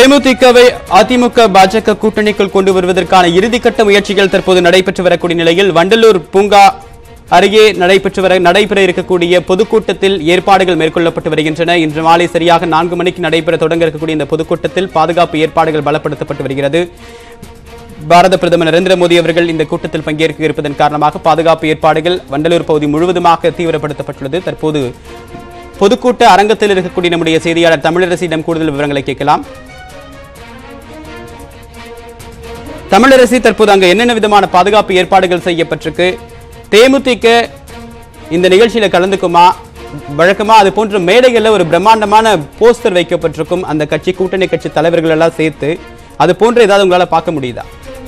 தேமுதிகவை அதிமுக பாஜக கூட்டணிக்குள் கொண்டு வருவதற்கான இறுதிக்கட்ட முயற்சிகள் தற்போது நடைபெற்று வரக்கூடிய நிலையில் வண்டலூர் பூங்கா அருகே நடைபெற்று வர நடைபெற இருக்கக்கூடிய பொதுக்கூட்டத்தில் ஏற்பாடுகள் மேற்கொள்ளப்பட்டு வருகின்றன இன்று மாலை சரியாக நான்கு மணிக்கு நடைபெற தொடங்க இருக்கக்கூடிய இந்த பொதுக்கூட்டத்தில் பாதுகாப்பு ஏற்பாடுகள் பலப்படுத்தப்பட்டு வருகிறது பாரத பிரதமர் நரேந்திர மோடி அவர்கள் இந்த கூட்டத்தில் பங்கேற்க இருப்பதன் காரணமாக பாதுகாப்பு ஏற்பாடுகள் வண்டலூர் பகுதி முழுவதுமாக தீவிரப்படுத்தப்பட்டுள்ளது தற்போது பொதுக்கூட்ட அரங்கத்தில் இருக்கக்கூடிய நம்முடைய செய்தியாளர் தமிழரசியிடம் கூடுதல் விவரங்களை கேட்கலாம் தமிழரசி தற்போது அங்க என்னென்ன விதமான பாதுகாப்பு ஏற்பாடுகள் செய்யப்பட்டிருக்கு தேமுதிக இந்த நிகழ்ச்சியில கலந்துக்குமா வழக்கமா அது போன்ற மேடைகள்ல ஒரு பிரம்மாண்டமான போஸ்டர் வைக்கப்பட்டிருக்கும் அந்த கட்சி கூட்டணி கட்சி தலைவர்கள் எல்லாம் சேர்த்து அது போன்ற ஏதாவது உங்களால பார்க்க முடியுதா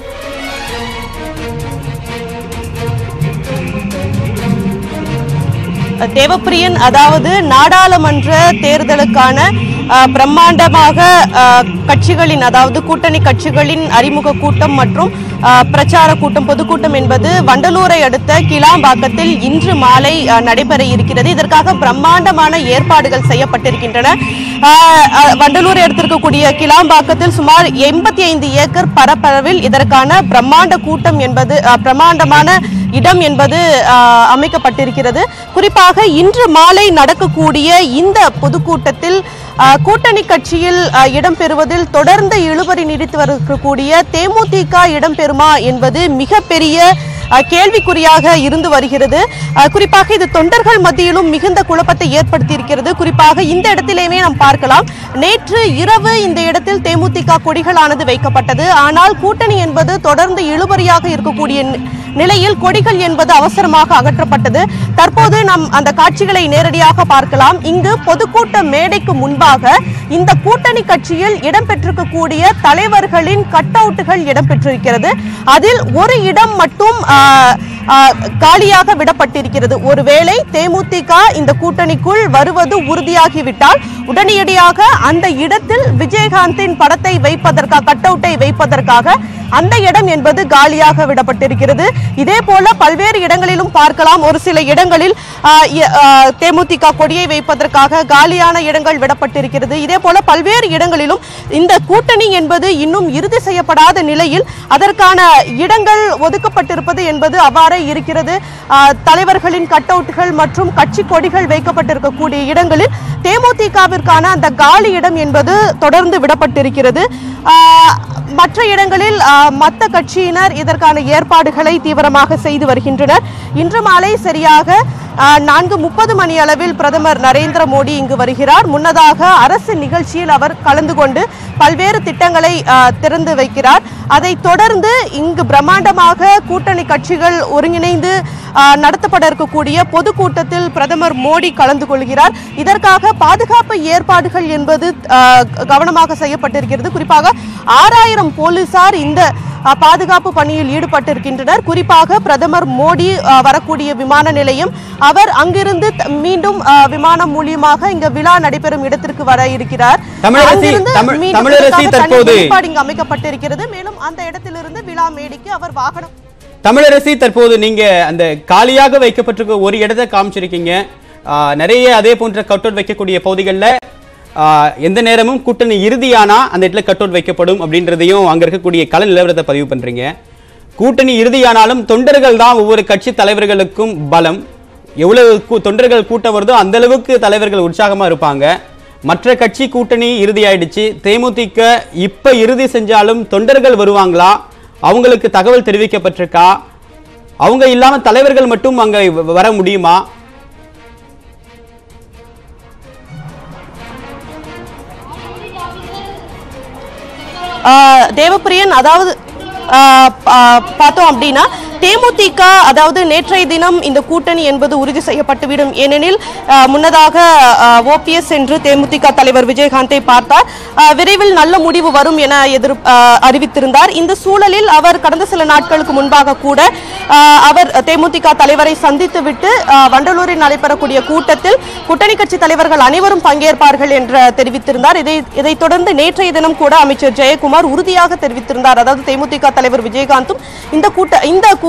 தேவப்பிரியன் அதாவது நாடாளுமன்ற தேர்தலுக்கான அஹ், பிரம்மாண்டமாக அஹ், கட்சிகளின் அதாவது கூட்டணி கட்சிகளின் அறிமுக கூட்டம் மற்றும் அஹ், பிரச்சார கூட்டம் பொதுக்கூட்டம் என்பது வண்டலூரை அடுத்த கிளாம்பாக்கத்தில் இன்று மாலை அஹ், நடைபெற இருக்கிறது இதற்காக பிரம்மாண்டமான ஏற்பாடுகள் செய்யப்பட்டிருக்கின்றன அஹ், அஹ், வண்டலூரை அடுத்திருக்கக்கூடிய கிளாம்பாக்கத்தில் சுமார் எண்பத்தி ஐந்து ஏக்கர் பரப்பளவில் இதற்கான பிரம்மாண்ட கூட்டம் என்பது அஹ், பிரம்மாண்டமான இடம் என்பது ஆஹ், அமைக்கப்பட்டிருக்கிறது குறிப்பாக இன்று மாலை நடக்கக்கூடிய இந்த பொதுக்கூட்டத்தில் ஆஹ், கூட்டணி கட்சியில் ஆஹ், இடம்பெறுவதில் தொடர்ந்து இழுபறி நீடித்து வரக்கூடிய தேமுதிக இடம்பெறுமா என்பது மிகப்பெரிய ஆஹ், கேள்விக்குறியாக இருந்து வருகிறது ஆஹ், குறிப்பாக இது தொண்டர்கள் மத்தியிலும் மிகுந்த குழப்பத்தை ஏற்படுத்தியிருக்கிறது குறிப்பாக இந்த இடத்திலேயுமே நாம் பார்க்கலாம் நேற்று இரவு இந்த இடத்தில் தேமுதிக கொடிகளானது வைக்கப்பட்டது ஆனால் கூட்டணி என்பது தொடர்ந்து இழுபறியாக இருக்கக்கூடிய நி- நிலையில் கொடிகள் என்பது அவசரமாக அகற்றப்பட்டது தற்போது நாம் அந்த காட்சிகளை நேரடியாக பார்க்கலாம் இங்கு பொதுக்கூட்ட மேடைக்கு முன்பாக இந்த கூட்டணி கட்சியில் இடம்பெற்றிருக்கக்கூடிய தலைவர்களின் கட் அவுட்டுகள் இடம்பெற்றிருக்கிறது அதில் ஒரு இடம் மட்டும் ஆ, ஆ, காலியாக விடப்பட்டிருக்கிறது ஒருவேளை தேமுதிக இந்த கூட்டணிக்குள் வருவது உறுதியாகிவிட்டால் உடனடியாக அந்த இடத்தில் விஜயகாந்தின் படத்தை வைப்பதற்காக கட் அவுட்டை வைப்பதற்காக அந்த இடம் என்பது காலியாக விடப்பட்டிருக்கிறது இதே போல பல்வேறு இடங்களிலும் பார்க்கலாம் ஒரு சில இடங்களில் ஆ, இ- ஆ, தேமுதிக கொடியை வைப்பதற்காக காலியான இடங்கள் விடப்பட்டிருக்கிறது இதே போல பல்வேறு இடங்களிலும் இந்த கூட்டணி என்பது இன்னும் இறுதி செய்யப்படாத நிலையில் அதற்கான இடங்கள் ஒதுக்கப்பட்டிருப்பது என்பது அவ்வாறே இருக்கிறது ஆ, தலைவர்களின் கட் அவுட்டுகள் மற்றும் கட்சி கொடிகள் வைக்கப்பட்டிருக்கக்கூடிய இடங்களில் தேமுதிகவிற்கான அந்த காலி இடம் என்பது தொடர்ந்து விடப்பட்டிருக்கிறது ஆ, மற்ற இடங்களில் ஆ, மத்த கட்சியினர் இதற்கான ஏற்பாடுகளை தீவிரமாக செய்து வருகின்றனர் இன்று மாலை சரியாக ஆ, நான்கு முப்பது மணி அளவில் பிரதமர் நரேந்திர மோடி இங்கு வருகிறார் முன்னதாக அரசு நிகழ்ச்சியில் அவர் கலந்து கொண்டு பல்வேறு திட்டங்களை ஆ, திறந்து வைக்கிறார் அதைத் தொடர்ந்து இங்கு பிரம்மாண்டமாக கூட்டணி கட்சிகள் ஒருங்கிணைந்து ஆ, நடத்தப்பட இருக்கக்கூடிய பொதுக்கூட்டத்தில் பிரதமர் மோடி கலந்து கொள்கிறார் இதற்காக பாதுகாப்பு ஏற்பாடுகள் என்பது ஆ, கவனமாக செய்யப்பட்டிருக்கிறது குறிப்பாக ஆறாயிரம் போலீசார் இந்த ஆ, பாதுகாப்பு பணியில் ஈடுபட்டிருக்கின்றனர் குறிப்பாக பிரதமர் மோடி ஆ, வரக்கூடிய விமான நிலையம் அவர் அங்கிருந்து த- மீண்டும் ஆ, விமானம் மூலியமாக இங்க விழா நடைபெறும் இடத்திற்கு வர இருக்கிறார் தமிழரசி, அங்கிருந்து தமிழ்- மீண்டும் தமிழரசி இதற்காக தனி தற்போது- ஏற்பாடு இங்கு அமைக்கப்பட்டிருக்கிறது மேலும் அந்த இடத்திலிருந்து விழா மேடைக்கு அவர் வாகனம் தமிழரசி தற்போது நீங்க அந்த காலியாக வைக்கப்பட்டிருக்க ஒரு இடத்தை காமிச்சிருக்கீங்க ஆஹ், நிறைய அதே போன்ற கட்டவுட் வைக்கக்கூடிய பகுதிகளில் எந்த நேரமும் கூட்டணி இறுதியானா அந்த இடத்துல கட்டவுட் வைக்கப்படும் அப்படின்றதையும் அங்க இருக்கக்கூடிய கள நிலவரத்தை பதிவு பண்றீங்க கூட்டணி இறுதியானாலும் தொண்டர்கள் தான் ஒவ்வொரு கட்சி தலைவர்களுக்கும் பலம் எவ்வளவு கூ- தொண்டர்கள் கூட்டம் வருதோ அந்த அளவுக்கு தலைவர்கள் உற்சாகமா இருப்பாங்க மற்ற கட்சி கூட்டணி இறுதி ஆயிடுச்சு தேமுதிக இப்ப இறுதி செஞ்சாலும் தொண்டர்கள் வருவாங்களா அவங்களுக்கு தகவல் தெரிவிக்கப்பட்டிருக்கா அவங்க இல்லாம தலைவர்கள் மட்டும் அங்க வ- வர முடியுமா ஆஹ் தேவப்பிரியன் அதாவது ஆஹ் பா- பார்த்தோம் அப்படின்னா தேமுதிக அதாவது நேற்றைய தினம் இந்த கூட்டணி என்பது உறுதி செய்யப்பட்டுவிடும் ஏனெனில் ஆஹ் முன்னதாக ஓபிஎஸ் என்று தேமுதிக தலைவர் விஜயகாந்தை பார்த்தார் ஆஹ் விரைவில் நல்ல முடிவு வரும் என எதிர் ஆஹ் அறிவித்திருந்தார் இந்த சூழலில் அவர் கடந்த சில நாட்களுக்கு முன்பாக கூட ஆஹ் அவர் தேமுதிக தலைவரை சந்தித்துவிட்டு ஆஹ் வண்டலூரில் நடைபெறக்கூடிய கூட்டத்தில் கூட்டணி கட்சி தலைவர்கள் அனைவரும் பங்கேற்பார்கள் என்று தெரிவித்திருந்தார் இதை இதைத் தொடர்ந்து நேற்றைய தினம் கூட அமைச்சர் ஜெயக்குமார் உறுதியாக தெரிவித்திருந்தார் அதாவது தேமுதிக தலைவர் விஜயகாந்தும் இந்த கூட்ட இந்த கூட்ட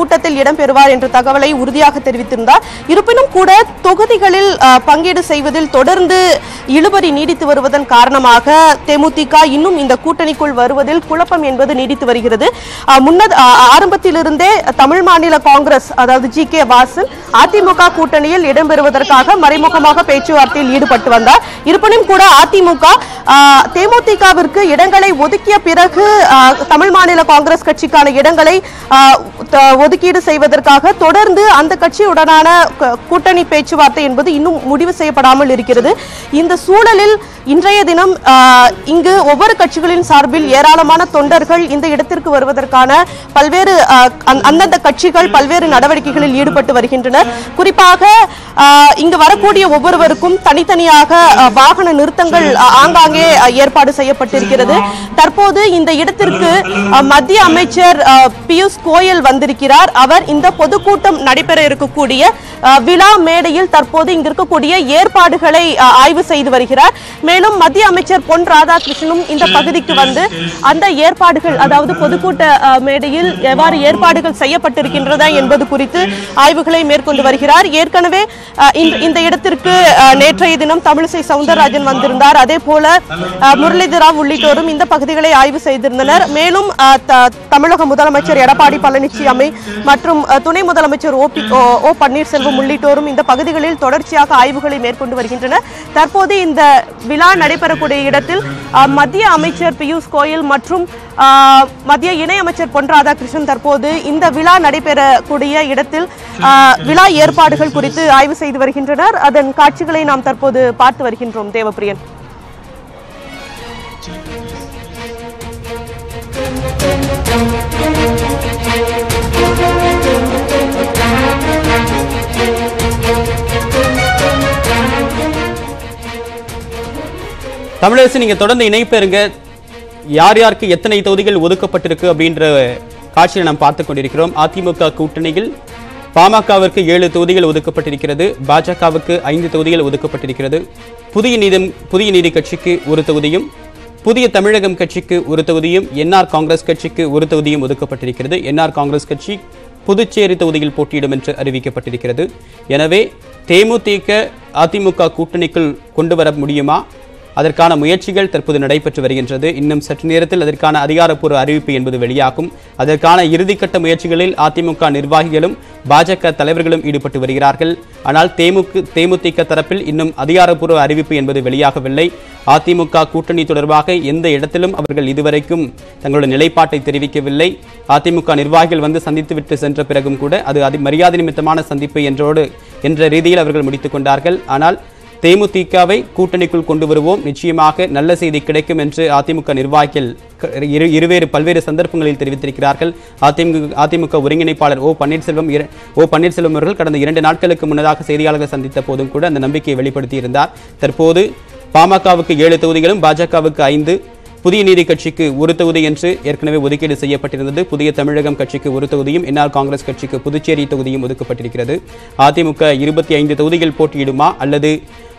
கூட்டத்தில் இடம்பெறுவார் என்ற தகவலை உறுதியாக தெரிவித்திருந்தார் இருப்பினும் கூட தொகுதிகளில் அஹ், பங்கீடு செய்வதில் தொடர்ந்து இழுபறி நீடித்து வருவதன் காரணமாக தேமுதிக இன்னும் இந்த கூட்டணிக்குள் வருவதில் குழப்பம் என்பது நீடித்து வருகிறது அஹ், முன்னது அஹ், ஆரம்பத்திலிருந்தே தமிழ் மாநில காங்கிரஸ் அதாவது ஜி கே வாசன் அதிமுக கூட்டணியில் இடம்பெறுவதற்காக மறைமுகமாக பேச்சுவார்த்தையில் ஈடுபட்டு வந்தார் இருப்பினும் கூட அதிமுக அஹ், தேமுதிகவிற்கு இடங்களை ஒதுக்கிய பிறகு அஹ், தமிழ் மாநில காங்கிரஸ் கட்சிக்கான இடங்களை அஹ், த- ஒதுக்கீடு செய்வதற்காக தொடர்ந்து அந்த கட்சியுடனான க- கூட்டணி பேச்சுவார்த்தை என்பது இன்னும் முடிவு செய்யப்படாமல் இருக்கிறது இந்த சூழலில் இன்றைய தினம் அஹ், இங்கு ஒவ்வொரு கட்சிகளின் சார்பில் ஏராளமான தொண்டர்கள் இந்த இடத்திற்கு வருவதற்கான பல்வேறு அஹ், அந்த- அந்தந்த கட்சிகள் பல்வேறு நடவடிக்கைகளில் ஈடுபட்டு வருகின்றனர் குறிப்பாக அஹ், இங்கு வரக்கூடிய ஒவ்வொருவருக்கும் தனித்தனியாக அஹ், வாகன நிறுத்தங்கள் அஹ், ஆங்காங்கே அஹ், ஏற்பாடு செய்யப்பட்டிருக்கிறது தற்போது இந்த இடத்திற்கு அஹ், மத்திய அமைச்சர் அஹ், பியூஷ் கோயல் வந்திருக்கிறார் அவர் இந்த பொதுக்கூட்டம் நடைபெற இருக்கக்கூடிய அஹ், விழா மேடையில் தற்போது இங்கு இருக்கக்கூடிய ஏற்பாடுகளை அஹ், ஆய்வு செய்து வருகிறார் மேலும் மத்திய அமைச்சர் பொன் ராதாகிருஷ்ணனும் இந்த பகுதிக்கு வந்து அந்த ஏற்பாடுகள் அதாவது பொதுக்கூட்ட அஹ், மேடையில் எவ்வாறு ஏற்பாடுகள் செய்யப்பட்டிருக்கின்றன என்பது குறித்து ஆய்வுகளை மேற்கொண்டு வருகிறார் ஏற்கனவே அஹ், இந்த- இந்த இடத்திற்கு அஹ், நேற்றைய தினம் தமிழிசை சவுந்தரராஜன் வந்திருந்தார் அதே போல அஹ், முரளிதர ராவ் உள்ளிட்டோரும் இந்த பகுதிகளை ஆய்வு செய்திருந்தனர் மேலும் அஹ், த- தமிழக முதலமைச்சர் எடப்பாடி பழனிசாமி மற்றும் அஹ், துணை முதலமைச்சர் ஓ பி ஓ- ஓ பன்னீர்செல்வம் உள்ளிட்டோரும் இந்த பகுதிகளில் தொடர்ச்சியாக ஆய்வுகளை மேற்கொண்டு வருகின்றனர் தற்போது இந்த விழா நடைபெறக்கூடிய இடத்தில் அஹ், மத்திய அமைச்சர் பியூஷ் கோயல் மற்றும் அஹ், மத்திய இணையமைச்சர் பொன் ராதாகிருஷ்ணன் தற்போது இந்த விழா நடைபெறக்கூடிய இடத்தில் அஹ், விழா ஏற்பாடுகள் குறித்து ஆய்வு செய்து வருகின்றனர் அதன் காட்சிகளை நாம் தற்போது பார்த்து வருகின்றோம் தேவப்பிரியன் தமிழரசு நீங்க தொடர்ந்து இணைப்பெறுங்க யார் யாருக்கு எத்தனை தொகுதிகள் ஒதுக்கப்பட்டிருக்கு அப்படின்ற காட்சியை நாம் பார்த்து கொண்டிருக்கிறோம் அதிமுக கூட்டணியில் பாமகவிற்கு ஏழு தொகுதிகள் ஒதுக்கப்பட்டிருக்கிறது பாஜகவுக்கு ஐந்து தொகுதிகள் ஒதுக்கப்பட்டிருக்கிறது புதிய நீதம் புதிய நீதி கட்சிக்கு ஒரு தொகுதியும் புதிய தமிழகம் கட்சிக்கு ஒரு தொகுதியும் என்ஆர் காங்கிரஸ் கட்சிக்கு ஒரு தொகுதியும் ஒதுக்கப்பட்டிருக்கிறது என்ஆர் காங்கிரஸ் கட்சி புதுச்சேரி தொகுதியில் போட்டியிடும் என்று அறிவிக்கப்பட்டிருக்கிறது எனவே தேமுதிக அதிமுக கூட்டணிக்குள் கொண்டு வர முடியுமா அதற்கான முயற்சிகள் தற்போது நடைபெற்று வருகின்றது இன்னும் சற்று நேரத்தில் அதற்கான அதிகாரப்பூர்வ அறிவிப்பு என்பது வெளியாகும் அதற்கான இறுதிக்கட்ட முயற்சிகளில் அதிமுக நிர்வாகிகளும் பாஜக தலைவர்களும் ஈடுபட்டு வருகிறார்கள் ஆனால் தேமுக தேமுதிக தரப்பில் இன்னும் அதிகாரப்பூர்வ அறிவிப்பு என்பது வெளியாகவில்லை அதிமுக கூட்டணி தொடர்பாக எந்த இடத்திலும் அவர்கள் இதுவரைக்கும் தங்களுடைய நிலைப்பாட்டை தெரிவிக்கவில்லை அதிமுக நிர்வாகிகள் வந்து சந்தித்துவிட்டு சென்ற பிறகும் கூட அது அதி மரியாதை நிமித்தமான சந்திப்பு என்றோடு என்ற ரீதியில் அவர்கள் முடித்துக் கொண்டார்கள் ஆனால் தேமுதிகவை கூட்டணிக்குள் கொண்டு வருவோம் நிச்சயமாக நல்ல செய்தி கிடைக்கும் என்று அதிமுக நிர்வாகிகள் க- இரு இருவேறு பல்வேறு சந்தர்ப்பங்களில் தெரிவித்திருக்கிறார்கள் அதிமுக அதிமுக ஒருங்கிணைப்பாளர் ஓ பன்னீர்செல்வம் இர- ஓ பன்னீர்செல்வம் அவர்கள் கடந்த இரண்டு நாட்களுக்கு முன்னதாக செய்தியாளர்கள் சந்தித்த போதும் கூட அந்த நம்பிக்கையை வெளிப்படுத்தியிருந்தார் தற்போது பாமகவுக்கு ஏழு தொகுதிகளும் பாஜகவுக்கு ஐந்து புதிய நீதி கட்சிக்கு ஒரு தொகுதி என்று ஏற்கனவே ஒதுக்கீடு செய்யப்பட்டிருந்தது புதிய தமிழகம் கட்சிக்கு ஒரு தொகுதியும் என்ஆர் காங்கிரஸ் கட்சிக்கு புதுச்சேரி தொகுதியும் ஒதுக்கப்பட்டிருக்கிறது அதிமுக இருபத்தி ஐந்து தொகுதிகள் போட்டியிடுமா அல்லது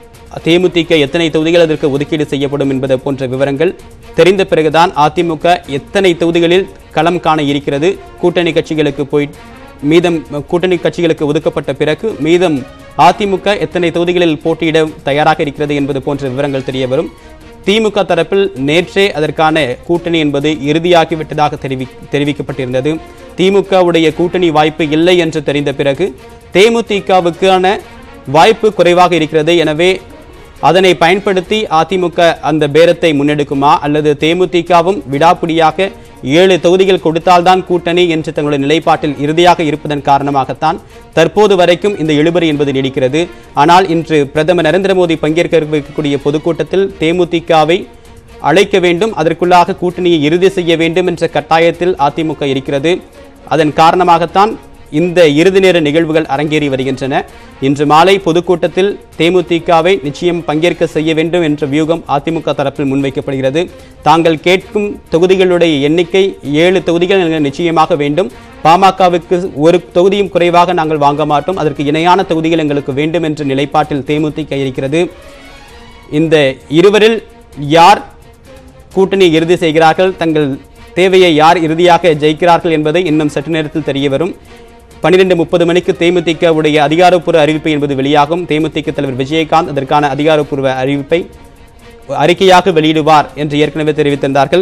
தேமுதிக எத்தனை தொகுதிகள் அதற்கு ஒதுக்கீடு செய்யப்படும் என்பது போன்ற விவரங்கள் தெரிந்த பிறகுதான் அதிமுக எத்தனை தொகுதிகளில் களம் காண இருக்கிறது கூட்டணி கட்சிகளுக்கு போய் மீதம் கூட்டணி கட்சிகளுக்கு ஒதுக்கப்பட்ட பிறகு மீதம் அதிமுக எத்தனை தொகுதிகளில் போட்டியிட தயாராக இருக்கிறது என்பது போன்ற விவரங்கள் தெரிய வரும் திமுக தரப்பில் நேற்றே அதற்கான கூட்டணி என்பது இறுதியாகிவிட்டதாக தெரிவி தெரிவிக்கப்பட்டிருந்தது திமுகவுடைய கூட்டணி வாய்ப்பு இல்லை என்று தெரிந்த பிறகு தேமுதிகவுக்கான வாய்ப்பு குறைவாக இருக்கிறது எனவே அதனை பயன்படுத்தி அதிமுக அந்த பேரத்தை முன்னெடுக்குமா அல்லது தேமுதிகவும் விடாப்பிடியாக ஏழு தொகுதிகள் கொடுத்தால்தான் கூட்டணி என்று தங்களுடைய நிலைப்பாட்டில் இறுதியாக இருப்பதன் காரணமாகத்தான் தற்போது வரைக்கும் இந்த இழுபறி என்பது நீடிக்கிறது ஆனால் இன்று பிரதமர் நரேந்திர மோடி பங்கேற்க இருக்கக்கூடிய பொதுக்கூட்டத்தில் தேமுதிகவை அழைக்க வேண்டும் அதற்குள்ளாக கூட்டணியை இறுதி செய்ய வேண்டும் என்ற கட்டாயத்தில் அதிமுக இருக்கிறது அதன் காரணமாகத்தான் இந்த இறுதி நேர நிகழ்வுகள் அரங்கேறி வருகின்றன இன்று மாலை பொதுக்கூட்டத்தில் தேமுதிகவை நிச்சயம் பங்கேற்க செய்ய வேண்டும் என்ற வியூகம் அதிமுக தரப்பில் முன்வைக்கப்படுகிறது தாங்கள் கேட்கும் தொகுதிகளுடைய எண்ணிக்கை ஏழு தொகுதிகள் எங்களுக்கு நிச்சயமாக வேண்டும் பாமகவுக்கு ஒரு தொகுதியும் குறைவாக நாங்கள் வாங்க மாட்டோம் அதற்கு இணையான தொகுதிகள் எங்களுக்கு வேண்டும் என்ற நிலைப்பாட்டில் தேமுதிக இருக்கிறது இந்த இருவரில் யார் கூட்டணியை இறுதி செய்கிறார்கள் தங்கள் தேவையை யார் இறுதியாக ஜெயிக்கிறார்கள் என்பதை இன்னும் சற்று நேரத்தில் தெரிய வரும் பன்னிரெண்டு முப்பது மணிக்கு தேமுதிக உடைய அதிகாரப்பூர்வ அறிவிப்பு என்பது வெளியாகும் தேமுதிக தலைவர் விஜயகாந்த் அதற்கான அதிகாரப்பூர்வ அறிவிப்பை அறிக்கையாக வெளியிடுவார் என்று ஏற்கனவே தெரிவித்திருந்தார்கள்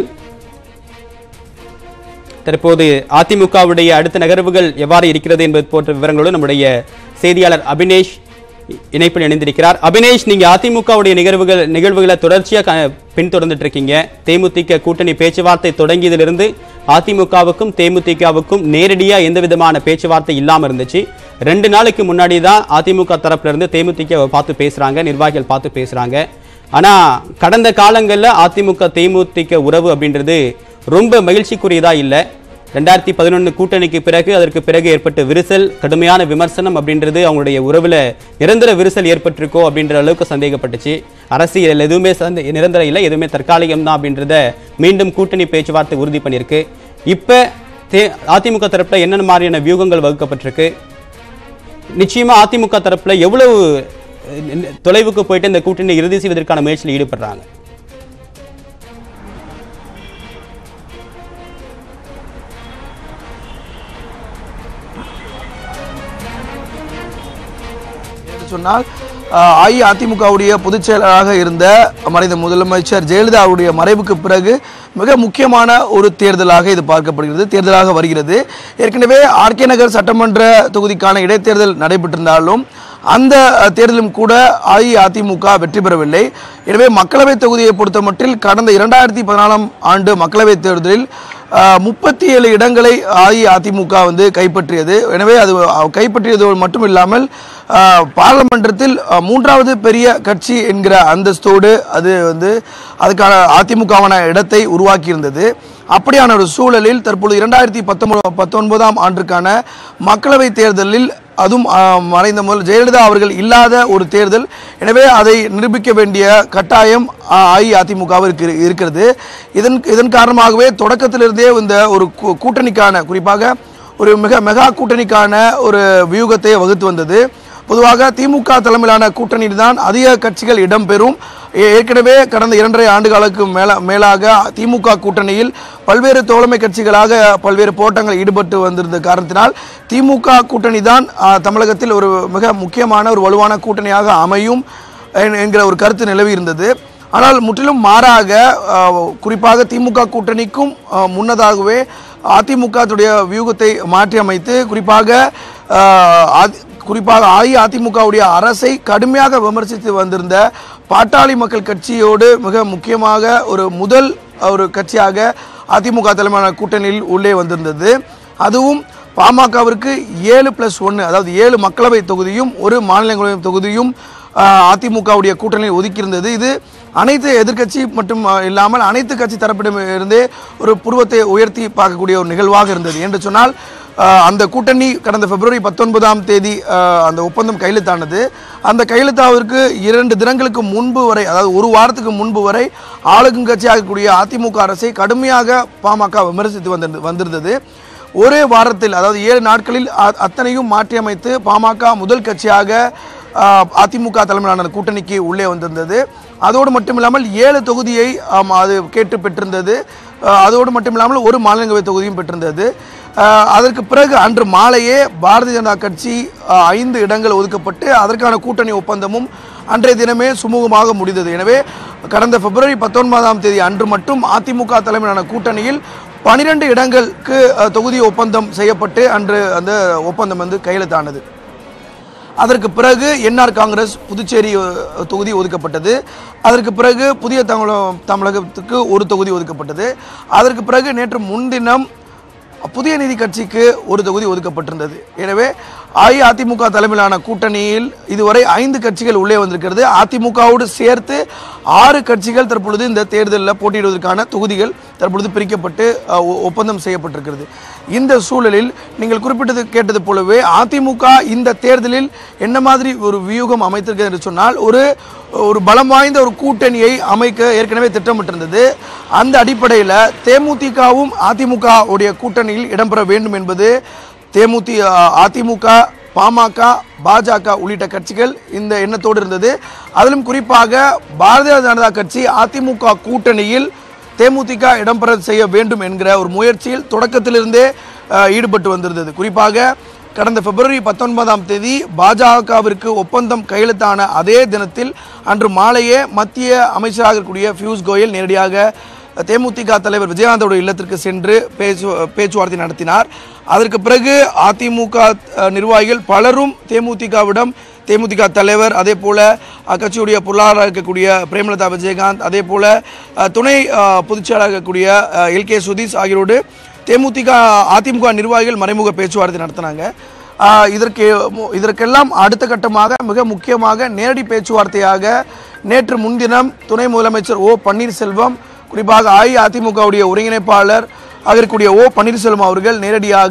தற்போது அதிமுகவுடைய அடுத்த நகர்வுகள் எவ்வாறு இருக்கிறது என்பது போன்ற விவரங்களோடு நம்முடைய செய்தியாளர் அபினேஷ் இணைப்பில் இணைந்திருக்கிறார் அபினேஷ் நீங்க அதிமுகவுடைய நிகழ்வுகள் நிகழ்வுகளை தொடர்ச்சியா க- பின்தொடர்ந்துட்டு இருக்கீங்க தேமுதிக கூட்டணி பேச்சுவார்த்தை தொடங்கியதிலிருந்து அதிமுகவுக்கும் தேமுதிகவுக்கும் நேரடியா எந்த விதமான பேச்சுவார்த்தை இல்லாம இருந்துச்சு ரெண்டு நாளைக்கு முன்னாடி தான் அதிமுக தரப்புல இருந்து தேமுதிக பார்த்து பேசுறாங்க நிர்வாகிகள் பார்த்து பேசுறாங்க ஆனா கடந்த காலங்கள்ல அதிமுக தேமுதிக உறவு அப்படின்றது ரொம்ப மகிழ்ச்சிக்குரியதா இல்லை ரெண்டாயிரத்தி பதினொன்று கூட்டணிக்கு பிறகு அதற்கு பிறகு ஏற்பட்ட விரிசல் கடுமையான விமர்சனம் அப்படின்றது அவங்களுடைய உறவுல நிரந்தர விரிசல் ஏற்பட்டிருக்கோ அப்படின்ற அளவுக்கு சந்தேகப்பட்டுச்சு அரசியல் எதுவுமே சந்தே நிரந்தரம் இல்லை எதுவுமே தற்காலிகம் தான் அப்படின்றத மீண்டும் கூட்டணி பேச்சுவார்த்தை உறுதி பண்ணியிருக்கு இப்ப தே அதிமுக தரப்புல என்னென்ன மாதிரியான வியூகங்கள் வகுக்கப்பட்டிருக்கு நிச்சயமா அதிமுக தரப்புல எவ்வளவு அஹ், தொலைவுக்கு போயிட்டு இந்த கூட்டணி இறுதி செய்வதற்கான முயற்சியில் ஈடுபடுறாங்க என்று சொன்னால் அஹ், அஇஅதிமுகவுடைய பொதுச் செயலராக இருந்த மறைந்த முதலமைச்சர் ஜெயலலிதாவுடைய மறைவுக்கு பிறகு மிக முக்கியமான ஒரு தேர்தலாக இது பார்க்கப்படுகிறது தேர்தலாக வருகிறது ஏற்கனவே ஆர்கே நகர் சட்டமன்ற தொகுதிக்கான இடைத்தேர்தல் நடைபெற்றிருந்தாலும் அந்த அஹ், தேர்தலும் கூட அஇஅதிமுக வெற்றி பெறவில்லை எனவே மக்களவைத் தொகுதியை பொறுத்தமட்டில் கடந்த இரண்டாயிரத்தி பதினாலாம் ஆண்டு மக்களவைத் தேர்தலில் முப்பத்தி ஏழு இடங்களை அஇஅதிமுக வந்து கைப்பற்றியது எனவே அது அஹ், கைப்பற்றியது மட்டும் இல்லாமல் அஹ், பாராளுமன்றத்தில் அஹ், மூன்றாவது பெரிய கட்சி என்கிற அந்தஸ்தோடு அது வந்து அதுக்கான அதிமுகவான இடத்தை உருவாக்கியிருந்தது அப்படியான ஒரு சூழலில் தற்பொழுது இரண்டாயிரத்தி பத்தொன்பது பத்தொன்பதாம் ஆண்டிற்கான மக்களவைத் தேர்தலில் அதுவும் அஹ், மறைந்த முதல் ஜெயலலிதா அவர்கள் இல்லாத ஒரு தேர்தல் எனவே அதை நிரூபிக்க வேண்டிய கட்டாயம் அஹ், அஇஅதிமுகவிற்கு இரு- இருக்கிறது இதன் இதன் காரணமாகவே தொடக்கத்திலிருந்தே இந்த ஒரு கூ- கூட்டணிக்கான குறிப்பாக ஒரு மிக மெகா கூட்டணிக்கான ஒரு வியூகத்தை வகுத்து வந்தது பொதுவாக திமுக தலைமையிலான கூட்டணியில் தான் அதிக கட்சிகள் இடம்பெறும் ஏ- ஏற்கனவே கடந்த இரண்டரை ஆண்டுகளுக்கு மேல மேலாக திமுக கூட்டணியில் பல்வேறு தோழமை கட்சிகளாக பல்வேறு போராட்டங்கள் ஈடுபட்டு வந்திருந்த காரணத்தினால் திமுக கூட்டணி தான் ஆ, தமிழகத்தில் ஒரு மிக முக்கியமான ஒரு வலுவான கூட்டணியாக அமையும் என்- என்கிற ஒரு கருத்து நிலவி இருந்தது ஆனால் முற்றிலும் மாறாக ஆ, குறிப்பாக திமுக கூட்டணிக்கும் ஆ, முன்னதாகவே அதிமுக துடைய வியூகத்தை மாற்றி அமைத்து குறிப்பாக ஆ, அதி- குறிப்பாக அஇஅதிமுகவுடைய அரசை கடுமையாக விமர்சித்து வந்திருந்த பாட்டாளி மக்கள் கட்சியோடு மிக முக்கியமாக ஒரு முதல் ஒரு கட்சியாக அதிமுக தலைமையிலான கூட்டணியில் உள்ளே வந்திருந்தது அதுவும் பாமகவிற்கு ஏழு பிளஸ் ஒன்று அதாவது ஏழு மக்களவை தொகுதியும் ஒரு மாநிலங்களவை தொகுதியும் ஆஹ், அதிமுகவுடைய கூட்டணியில் ஒதுக்கியிருந்தது இது அனைத்து எதிர்க்கட்சி மட்டும் ஆஹ், இல்லாமல் அனைத்து கட்சி தரப்பிடம் இருந்தே ஒரு புருவத்தை உயர்த்தி பார்க்கக்கூடிய ஒரு நிகழ்வாக இருந்தது என்று சொன்னால் ஆஹ், அந்த கூட்டணி கடந்த பிப்ரவரி பத்தொன்பதாம் தேதி ஆஹ், அந்த ஒப்பந்தம் கையெழுத்தானது அந்த கையெழுத்தாவதற்கு இரண்டு தினங்களுக்கு முன்பு வரை அதாவது ஒரு வாரத்துக்கு முன்பு வரை ஆளுக்கும் கட்சியாக கூடிய அதிமுக அரசை கடுமையாக பாமக விமர்சித்து வந்திருந்த வந்திருந்தது ஒரே வாரத்தில் அதாவது ஏழு நாட்களில் அ- அத்தனையும் மாற்றியமைத்து பாமக முதல் கட்சியாக ஆஹ், அதிமுக தலைமையிலான அந்த கூட்டணிக்கு உள்ளே வந்திருந்தது அதோடு மட்டுமில்லாமல் ஏழு தொகுதியை ஆம், அது கேட்டு பெற்றிருந்தது ஆஹ், அதோடு மட்டுமில்லாமல் ஒரு மாநிலங்களவை தொகுதியும் பெற்றிருந்தது ஆஹ், அதற்கு பிறகு அன்று மாலையே பாரதிய ஜனதா கட்சி ஆஹ், ஐந்து இடங்கள் ஒதுக்கப்பட்டு அதற்கான கூட்டணி ஒப்பந்தமும் அன்றைய தினமே சுமூகமாக முடிந்தது எனவே கடந்த பிப்ரவரி பத்தொன்பதாம் தேதி அன்று மட்டும் அதிமுக தலைமையிலான கூட்டணியில் பனிரெண்டு இடங்களுக்கு அஹ், தொகுதி ஒப்பந்தம் செய்யப்பட்டு அன்று அந்த ஒப்பந்தம் வந்து கையெழுத்தானது அதற்கு பிறகு என்ஆர் காங்கிரஸ் புதுச்சேரி அஹ், தொகுதி ஒதுக்கப்பட்டது அதற்கு பிறகு புதிய தமிழ தமிழகத்துக்கு ஒரு தொகுதி ஒதுக்கப்பட்டது அதற்கு பிறகு நேற்று முன்தினம் புதிய நீதி கட்சிக்கு ஒரு தொகுதி ஒதுக்கப்பட்டிருந்தது எனவே அஇஅதிமுக தலைமையிலான கூட்டணியில் இதுவரை ஐந்து கட்சிகள் உள்ளே வந்திருக்கிறது அதிமுகவோடு சேர்த்து ஆறு கட்சிகள் தற்பொழுது இந்த தேர்தலில் போட்டியிடுவதற்கான தொகுதிகள் தற்பொழுது பிரிக்கப்பட்டு அஹ், ஒ- ஒப்பந்தம் செய்யப்பட்டிருக்கிறது இந்த சூழலில் நீங்கள் குறிப்பிட்டது கேட்டது போலவே அதிமுக இந்த தேர்தலில் என்ன மாதிரி ஒரு வியூகம் அமைத்திருக்கிறது என்று சொன்னால் ஒரு ஒரு பலம் வாய்ந்த ஒரு கூட்டணியை அமைக்க ஏற்கனவே திட்டமிட்டிருந்தது அந்த அடிப்படையில் தேமுதிகவும் அதிமுக உடைய கூட்டணியில் இடம்பெற வேண்டும் என்பது தேமுதி அதிமுக பாமக பாஜக உள்ளிட்ட கட்சிகள் இந்த எண்ணத்தோடு இருந்தது அதிலும் குறிப்பாக பாரதிய ஜனதா கட்சி அதிமுக கூட்டணியில் தேமுதிக இடம்பெற செய்ய வேண்டும் என்கிற ஒரு முயற்சியில் தொடக்கத்திலிருந்தே அஹ், ஈடுபட்டு வந்திருந்தது குறிப்பாக கடந்த பிப்ரவரி பத்தொன்பதாம் தேதி பாஜகவிற்கு ஒப்பந்தம் கையெழுத்தான அதே தினத்தில் அன்று மாலையே மத்திய அமைச்சராக இருக்கக்கூடிய பியூஷ் கோயல் நேரடியாக தேமுதிக தலைவர் விஜயகாந்தோட இல்லத்திற்கு சென்று பேச்சு பேச்சுவார்த்தை நடத்தினார் அதற்கு பிறகு அதிமுக அஹ், நிர்வாகிகள் பலரும் தேமுதிகவிடம் தேமுதிக தலைவர் அதே போல அக்கட்சியுடைய பொருளாளராக இருக்கக்கூடிய பிரேமலதா விஜயகாந்த் அதே போல அஹ், துணை அஹ், பொதுச்செயலாளராக இருக்கக்கூடிய எல் கே சுதீஷ் ஆகியோரோடு தேமுதிக அதிமுக நிர்வாகிகள் மறைமுக பேச்சுவார்த்தை நடத்தினாங்க ஆஹ் இதற்கு மு- இதற்கெல்லாம் அடுத்த கட்டமாக மிக முக்கியமாக நேரடி பேச்சுவார்த்தையாக நேற்று முன்தினம் துணை முதலமைச்சர் ஓ பன்னீர்செல்வம் குறிப்பாக அஇஅதிமுகவுடைய ஒருங்கிணைப்பாளர் ஆக இருக்கக்கூடிய ஓ பன்னீர்செல்வம் அவர்கள் நேரடியாக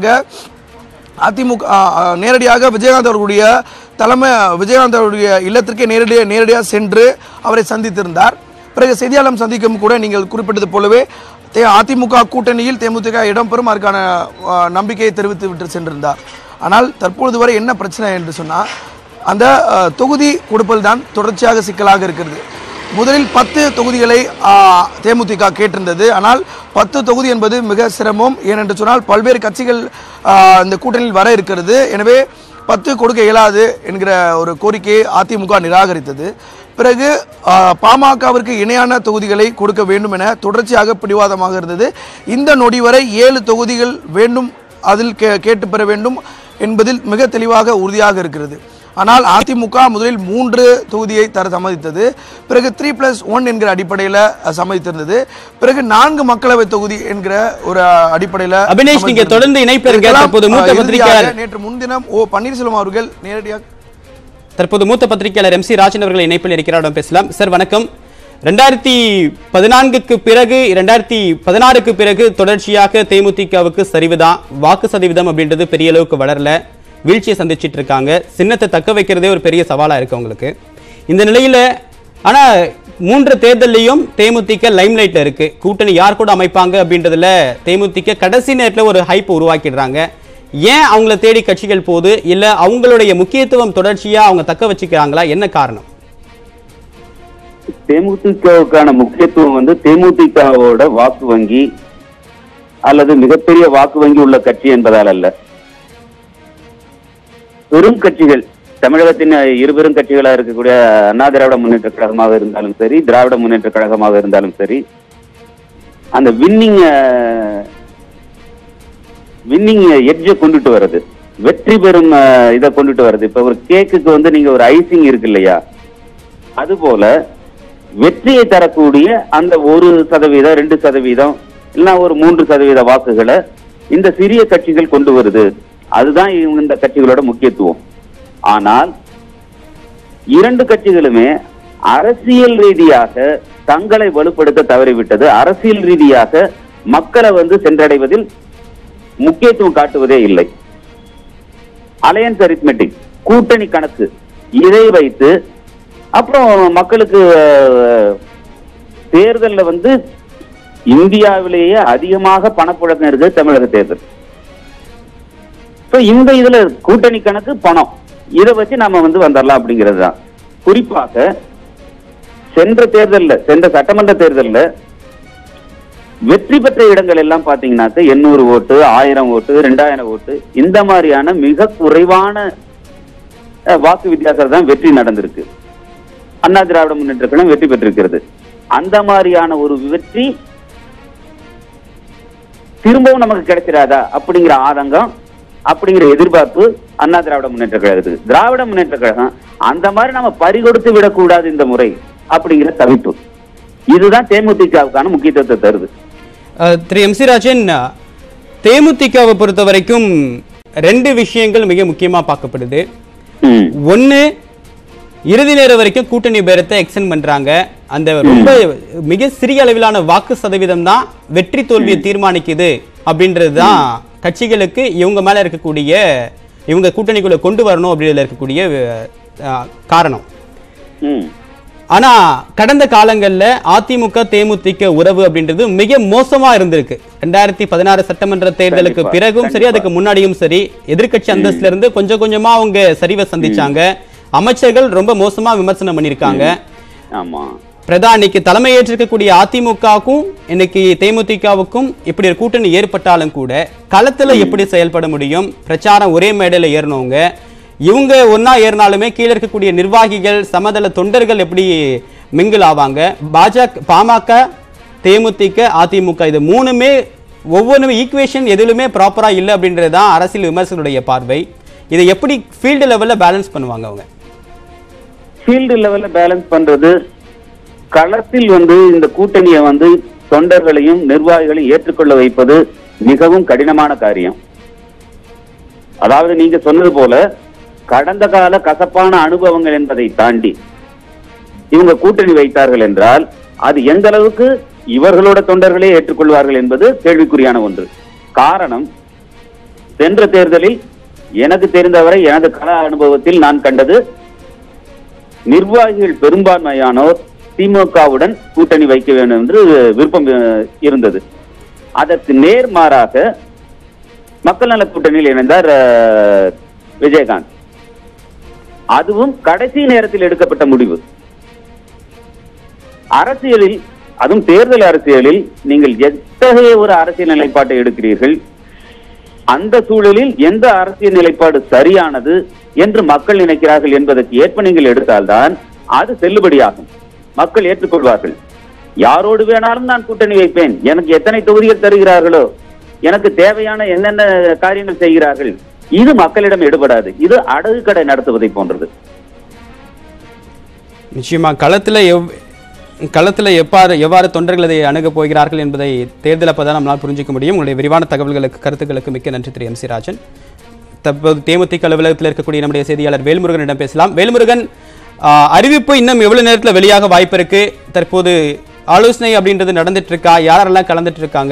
அதிமுக ஆ, ஆ, நேரடியாக விஜயகாந்த் அவர்களுடைய தலைமை விஜயகாந்த் அவருடைய இல்லத்திற்கே நேரடியாக நேரடியாக சென்று அவரை சந்தித்திருந்தார் பிறகு செய்தியாளர் சந்திக்கும் கூட நீங்கள் குறிப்பிட்டது போலவே தே அதிமுக கூட்டணியில் தேமுதிக இடம்பெறும் அதற்கான ஆ, நம்பிக்கையை தெரிவித்து விட்டு சென்றிருந்தார் ஆனால் தற்பொழுது வரை என்ன பிரச்சனை என்று சொன்னால் அந்த ஆ, தொகுதி கொடுப்பது தான் தொடர்ச்சியாக சிக்கலாக இருக்கிறது முதலில் பத்து தொகுதிகளை ஆ, தேமுதிக கேட்டிருந்தது ஆனால் பத்து தொகுதி என்பது மிக சிரமம் ஏனென்று சொன்னால் பல்வேறு கட்சிகள் ஆ, இந்த கூட்டணியில் வர இருக்கிறது எனவே பத்து கொடுக்க இயலாது என்கிற ஒரு கோரிக்கையை அதிமுக நிராகரித்தது பிறகு ஆ, பாமகவிற்கு இணையான தொகுதிகளை கொடுக்க வேண்டும் என தொடர்ச்சியாக பிடிவாதமாக இருந்தது இந்த நொடி வரை ஏழு தொகுதிகள் வேண்டும் அதில் கே கேட்டு பெற வேண்டும் என்பதில் மிக தெளிவாக உறுதியாக இருக்கிறது ஆனால் அதிமுக முதலில் மூன்று தொகுதியை தர சம்மதித்தது பிறகு த்ரீ பிளஸ் ஒன் என்கிற அடிப்படையில் சம்மதித்திருந்தது பிறகு நான்கு மக்களவை தொகுதி என்கிற ஒரு அடிப்படையில் அபினேஷ், நீங்க சம்மதித்திருந்தது. தொடர்ந்து இணைப்பில் இருங்க. இதற்கெல்லாம், தற்போது மூத்த அஹ், பத்திரிகையாளர் இறுதியாக நேற்று முன்தினம் ஓ பன்னீர்செல்வம் அவர்கள் நேரடியாக தற்போது மூத்த பத்திரிகையாளர் எம் சி ராஜன் அவர்கள் இணைப்பில் இருக்கிறாரிடம் பேசலாம் சார் வணக்கம் ரெண்டாயிரத்தி பதினான்குக்கு பிறகு ரெண்டாயிரத்தி பதினாறுக்கு பிறகு தொடர்ச்சியாக தேமுதிகவுக்கு சரிவுதான் வாக்கு சதவீதம் அப்படின்றது பெரிய அளவுக்கு வளரல வீழ்ச்சியை சந்திச்சிட்டு இருக்காங்க சின்னத்தை தக்க வைக்கிறதே ஒரு பெரிய சவாலா இருக்கு உங்களுக்கு இந்த நிலையில ஆனா மூன்று தேர்தல்லையும் தேமுதிக லைம்லைட்ல இருக்கு கூட்டணி யார் கூட அமைப்பாங்க அப்படின்றதுல தேமுதிக கடைசி நேரத்துல ஒரு ஹைப் உருவாக்கிடுறாங்க ஏன் அவங்கள தேடி கட்சிகள் போகுது இல்ல அவங்களுடைய முக்கியத்துவம் தொடர்ச்சியா அவங்க தக்க வச்சுக்கிறாங்களா என்ன காரணம் தேமுதிகவுக்கான முக்கியத்துவம் வந்து தேமுதிகவோட வாக்கு வங்கி அல்லது மிகப்பெரிய வாக்கு வங்கி உள்ள கட்சி என்பதால் அல்ல பெரும் கட்சிகள் தமிழகத்தின் இருபெரும் கட்சிகளா இருக்கக்கூடிய அண்ணா திராவிட முன்னேற்ற கழகமாக இருந்தாலும் சரி திராவிட முன்னேற்ற கழகமாக இருந்தாலும் சரி அந்த வின்னிங் வின்னிங் எட்ஜை கொண்டுட்டு வர்றது வெற்றி பெறும் அஹ், இதை கொண்டுட்டு வர்றது இப்ப ஒரு கேக்குக்கு வந்து நீங்க ஒரு ஐசிங் இருக்கு இல்லையா அதுபோல வெற்றியை தரக்கூடிய அந்த ஒரு சதவீதம் ரெண்டு சதவீதம் இல்லைன்னா ஒரு மூன்று சதவீத வாக்குகளை இந்த சிறிய கட்சிகள் கொண்டு வருது அதுதான் இவங்க இந்த கட்சிகளோட முக்கியத்துவம் ஆனால் இரண்டு கட்சிகளுமே அரசியல் ரீதியாக தங்களை வலுப்படுத்த தவறிவிட்டது அரசியல் ரீதியாக மக்களை வந்து சென்றடைவதில் முக்கியத்துவம் காட்டுவதே இல்லை அலையன்ஸ் அரித்மெட்டிக் கூட்டணி கணக்கு இதை வைத்து அப்புறம் மக்களுக்கு அஹ், தேர்தல்ல வந்து இந்தியாவிலேயே அதிகமாக பணப்புழக்கம் இருக்கு தமிழக தேர்தல் So, இந்த இதுல கூட்டணி கணக்கு பணம் இதை வச்சு நம்ம வந்து வந்துடலாம் அப்படிங்கிறது தான் குறிப்பாக சென்ற தேர்தல்ல சென்ற சட்டமன்ற தேர்தல்ல வெற்றி பெற்ற இடங்கள் எல்லாம் பாத்தீங்கன்னாக்க எண்ணூறு ஓட்டு ஆயிரம் ஓட்டு ரெண்டாயிரம் ஓட்டு இந்த மாதிரியான மிக குறைவான அஹ், வாக்கு வித்தியாசம் தான் வெற்றி நடந்திருக்கு அண்ணா திராவிட முன்னேற்ற கழகம் வெற்றி பெற்றிருக்கிறது அந்த மாதிரியான ஒரு வெற்றி திரும்பவும் நமக்கு கிடைச்சிடாதா அப்படிங்கிற ஆதங்கம் அப்படிங்கிற எதிர்பார்ப்பு அண்ணா திராவிட முன்னேற்ற கழகத்துக்கு திராவிட முன்னேற்ற கழகம் அந்த மாதிரி நம்ம பறிகொடுத்து விடக்கூடாது இந்த முறை அப்படிங்கிற தவிப்பு இதுதான் தேமுதிகவுக்கான முக்கியத்துவத்தை தருது அஹ், திரு எம் சி ராஜன் அஹ், தேமுதிகவை பொறுத்த வரைக்கும் ரெண்டு விஷயங்கள் மிக முக்கியமா பார்க்கப்படுது ம். ஒன்னு இறுதி நேரம் வரைக்கும் கூட்டணி பேரத்தை எக்ஸ்டெண்ட் பண்றாங்க அந்த ரொம்ப மிக சிறிய அளவிலான வாக்கு சதவீதம் தான் வெற்றி தோல்வியை தீர்மானிக்குது அப்படின்றது தான் கட்சிகளுக்கு இவங்க மேல இருக்கக்கூடிய இவங்க கூட்டணிக்குள்ள கொண்டு வரணும் அப்படின்றதுல இருக்கக்கூடிய அஹ், காரணம் ம். ஆனா கடந்த காலங்கள்ல அதிமுக தேமுதிக உறவு அப்படின்றது மிக மோசமா இருந்திருக்கு ரெண்டாயிரத்தி பதினாறு சட்டமன்ற தேர்தலுக்கு கண்டிப்பா, பிறகும் சரி கண்டிப்பா. அதுக்கு முன்னாடியும் சரி எதிர்க்கட்சி அந்தஸ்துல இருந்து கொஞ்சம் கொஞ்சமா அவங்க சரிவை சந்திச்சாங்க அமைச்சர்கள் ரொம்ப மோசமா விமர்சனம் பண்ணிருக்காங்க ஆமா பிரதானிக்கு தலைமையேற்றிருக்கக்கூடிய அதிமுகவுக்கும் இன்னைக்கு தேமுதிகவுக்கும் இப்படி ஒரு கூட்டணி ஏற்பட்டாலும் கூட களத்துல எப்படி செயல்பட முடியும் பிரச்சாரம் ஒரே மேடையில ஏறினவங்க இவங்க ஒண்ணா ஏறினாலுமே கீழே இருக்கக்கூடிய நிர்வாகிகள் சமதள தொண்டர்கள் எப்படி மிங்கிள் ஆவாங்க பாஜக பாமக தேமுதிக அதிமுக இது மூணுமே ஒவ்வொன்றுமே ஈக்குவேஷன் எதிலுமே ப்ராப்பரா இல்லை அப்படின்றது தான் அரசியல் விமர்சகருடைய பார்வை இதை எப்படி ஃபீல்டு லெவல்ல பேலன்ஸ் பண்ணுவாங்க அவங்க ஃபீல்டு லெவல்ல பேலன்ஸ் பண்றது களத்தில் வந்து இந்த கூட்டணியை வந்து தொண்டர்களையும் நிர்வாகிகளையும் ஏற்றுக்கொள்ள வைப்பது மிகவும் கடினமான காரியம் அதாவது நீங்க சொன்னது போல கடந்த கால கசப்பான அனுபவங்கள் என்பதை தாண்டி இவங்க கூட்டணி வைத்தார்கள் என்றால் அது எந்த அளவுக்கு இவர்களோட தொண்டர்களே ஏற்றுக்கொள்வார்கள் என்பது கேள்விக்குறியான ஒன்று காரணம் சென்ற தேர்தலில் எனக்கு தெரிந்தவரை எனது கள அனுபவத்தில் நான் கண்டது நிர்வாகிகள் பெரும்பான்மையானோர் திமுகவுடன் கூட்டணி வைக்க வேண்டும் என்று விருப்பம் அஹ், இருந்தது அதற்கு நேர்மாறாக மக்கள் நல கூட்டணியில் இணைந்தார் அஹ், விஜயகாந்த் அதுவும் கடைசி நேரத்தில் எடுக்கப்பட்ட முடிவு அரசியலில் அதுவும் தேர்தல் அரசியலில் நீங்கள் எத்தகைய ஒரு அரசியல் நிலைப்பாட்டை எடுக்கிறீர்கள் அந்த சூழலில் எந்த அரசியல் நிலைப்பாடு சரியானது என்று மக்கள் நினைக்கிறார்கள் என்பதற்கு ஏற்ப நீங்கள் எடுத்தால்தான் அது செல்லுபடியாகும் மக்கள் ஏற்றுக்கொள்வார்கள் யாரோடு வேணாலும் நான் கூட்டணி வைப்பேன் எனக்கு எத்தனை தொகுதிகள் தருகிறார்களோ எனக்கு தேவையான என்னென்ன காரியங்கள் செய்கிறார்கள் இது மக்களிடம் எடுபடாது இது அடகு கடை நடத்துவதை போன்றது நிச்சயமா களத்துல எவ் களத்துல எவ்வாறு எவ்வாறு தொண்டர்கள் அதை அணுகப் போகிறார்கள் என்பதை தேர்தல் அப்பதான் நம்மளால் புரிஞ்சிக்க முடியும் உங்களுடைய விரிவான தகவல்களுக்கு கருத்துக்களுக்கு மிக்க நன்றி திரு எம் சி ராஜன் தற்போது தேமுதிக அலுவலகத்தில் இருக்கக்கூடிய நம்முடைய செய்தியாளர் வேல்முருகனிடம் பேசலாம் வேல்முருகன் ஆ, அறிவிப்பு இன்னும் எவ்வளவு நேரத்துல வெளியாக வாய்ப்பு இருக்கு தற்போது ஆலோசனை அப்படின்றது நடந்துட்டு இருக்கா யாரெல்லாம் கலந்துட்டு இருக்காங்க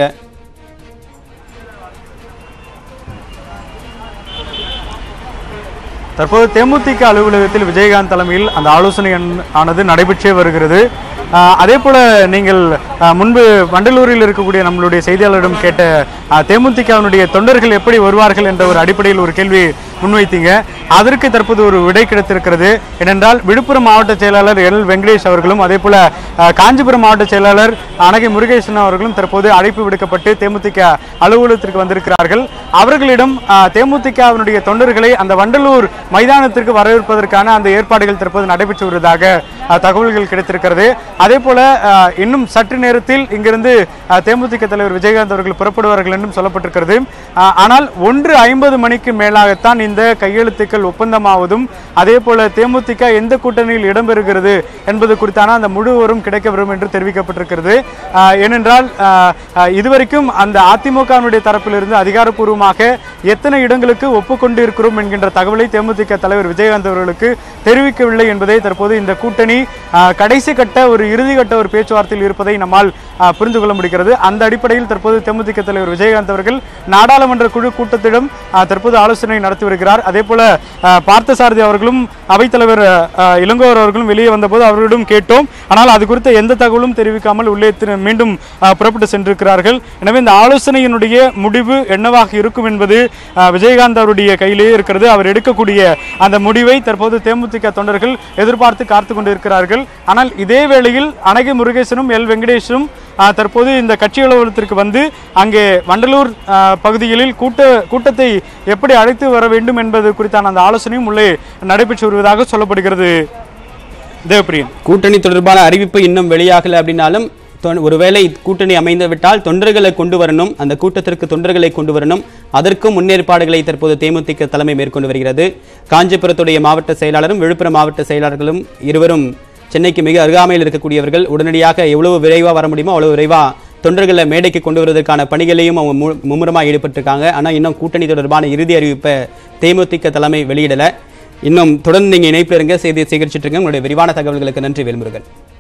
தற்போது தேமுதிக அலுவலகத்தில் விஜயகாந்த் தலைமையில் அந்த ஆலோசனை ஆன- ஆனது நடைபெற்றே வருகிறது ஆஹ் அதே போல நீங்கள் ஆஹ் முன்பு வண்டலூரில் இருக்கக்கூடிய நம்மளுடைய செய்தியாளரிடம் கேட்ட ஆஹ் தேமுதிகவினுடைய தொண்டர்கள் எப்படி வருவார்கள் என்ற ஒரு அடிப்படையில் ஒரு கேள்வி முன்வைத்தீங்க அதற்கு தற்போது ஒரு விடை கிடைத்திருக்கிறது ஏனென்றால் விழுப்புரம் மாவட்ட செயலாளர் எல் வெங்கடேஷ் அவர்களும் அதே போல ஆஹ் காஞ்சிபுரம் மாவட்ட செயலாளர் அனகை முருகேசன் அவர்களும் தற்போது அழைப்பு விடுக்கப்பட்டு தேமுதிக அலுவலகத்திற்கு வந்திருக்கிறார்கள் அவர்களிடம் ஆஹ் தேமுதிகவினுடைய தொண்டர்களை அந்த வண்டலூர் மைதானத்திற்கு வரவேற்பதற்கான அந்த ஏற்பாடுகள் தற்போது நடைபெற்று வருவதாக ஆஹ் தகவல்கள் கிடைத்திருக்கிறது அதே போல ஆஹ் இன்னும் சற்று நேரத்தில் இங்கிருந்து ஆஹ் தேமுதிக தலைவர் விஜயகாந்த் அவர்கள் புறப்படுவார்கள் என்றும் சொல்லப்பட்டிருக்கிறது ஆஹ் ஆனால் ஒன்று ஐம்பது மணிக்கு மேலாகத்தான் இந்த கையெழுத்துக்கள் ஒப்பந்தமாவதும் அதே போல தேமுதிக எந்த கூட்டணியில் இடம்பெறுகிறது என்பது குறித்தான அந்த முழுவரும் கிடைக்கப்பெறும் என்று தெரிவிக்கப்பட்டிருக்கிறது ஆஹ் ஏனென்றால் ஆஹ் ஆஹ் இதுவரைக்கும் அந்த அதிமுகவினுடைய தரப்பிலிருந்து அதிகாரப்பூர்வமாக எத்தனை இடங்களுக்கு ஒப்புக்கொண்டு இருக்கிறோம் என்கின்ற தகவலை தேமுதிக தலைவர் விஜயகாந்த் அவர்களுக்கு தெரிவிக்கவில்லை என்பதை தற்போது இந்த கூட்டணி ஆஹ் கடைசி கட்ட ஒரு இறுதி கட்ட ஒரு பேச்சுவார்த்தையில் இருப்பதை நம்மால் ஆஹ் புரிந்து கொள்ள முடிகிறது அந்த அடிப்படையில் தற்போது தேமுதிக தலைவர் விஜயகாந்த் அவர்கள் நாடாளுமன்ற குழு கூட்டத்திடம் ஆஹ் தற்போது ஆலோசனை நடத்தி வருகிறார் அதே போல ஆஹ் பார்த்தசாரதி அவர்களும் அவைத்தலைவர் ஆஹ் இளங்கோவர் அவர்களும் வெளியே வந்தபோது அவர்களிடம் கேட்டோம் ஆனால் அது குறித்த எந்த தகவலும் தெரிவிக்காமல் உள்ளே திரு- மீண்டும் ஆஹ் புறப்பட்டு சென்றிருக்கிறார்கள் எனவே இந்த ஆலோசனையினுடைய முடிவு என்னவாக இருக்கும் என்பது ஆஹ் விஜயகாந்த் அவருடைய கையிலேயே இருக்கிறது அவர் எடுக்கக்கூடிய அந்த முடிவை தற்போது தேமுதிக தொண்டர்கள் எதிர்பார்த்து காத்து கொண்டிருக்கிறார்கள் ஆனால் இதே வேளையில் அனகை முருகேசனும் எல் வெங்கடேஷும் ஆஹ் தற்போது இந்த கட்சி அலுவலகத்திற்கு வந்து அங்கே வண்டலூர் ஆஹ் பகுதிகளில் கூட்ட கூட்டத்தை எப்படி அழைத்து வர வேண்டும் என்பது குறித்தான அந்த ஆலோசனையும் உள்ளே நடைபெற்று வருவதாக சொல்லப்படுகிறது தேவப்பிரியன் கூட்டணி தொடர்பான அறிவிப்பு இன்னும் வெளியாகல அப்படின்னாலும் தொ- ஒருவேளை கூட்டணி அமைந்து விட்டால் தொண்டர்களை கொண்டு வரணும் அந்த கூட்டத்திற்கு தொண்டர்களை கொண்டு வரணும் அதற்கும் முன்னேற்பாடுகளை தற்போது தேமுதிக தலைமை மேற்கொண்டு வருகிறது காஞ்சிபுரத்துடைய மாவட்ட செயலாளரும் விழுப்புரம் மாவட்ட செயலாளர்களும் இருவரும் சென்னைக்கு மிக அருகாமையில் இருக்கக்கூடியவர்கள் உடனடியாக எவ்வளவு விரைவாக வர முடியுமோ அவ்வளவு விரைவாக தொண்டர்களை மேடைக்கு கொண்டு வருவதற்கான பணிகளையும் அவங்க மு மும்முரமாக ஈடுபட்டிருக்காங்க ஆனால் இன்னும் கூட்டணி தொடர்பான இறுதி அறிவிப்பை தேமுதிக தலைமை வெளியிடலை இன்னும் தொடர்ந்து நீங்கள் இணைப்பில் இருங்க செய்தியை சேகரிச்சிட்டு இருங்க உங்களுடைய விரிவான தகவல்களுக்கு நன்றி வேல்முருகன்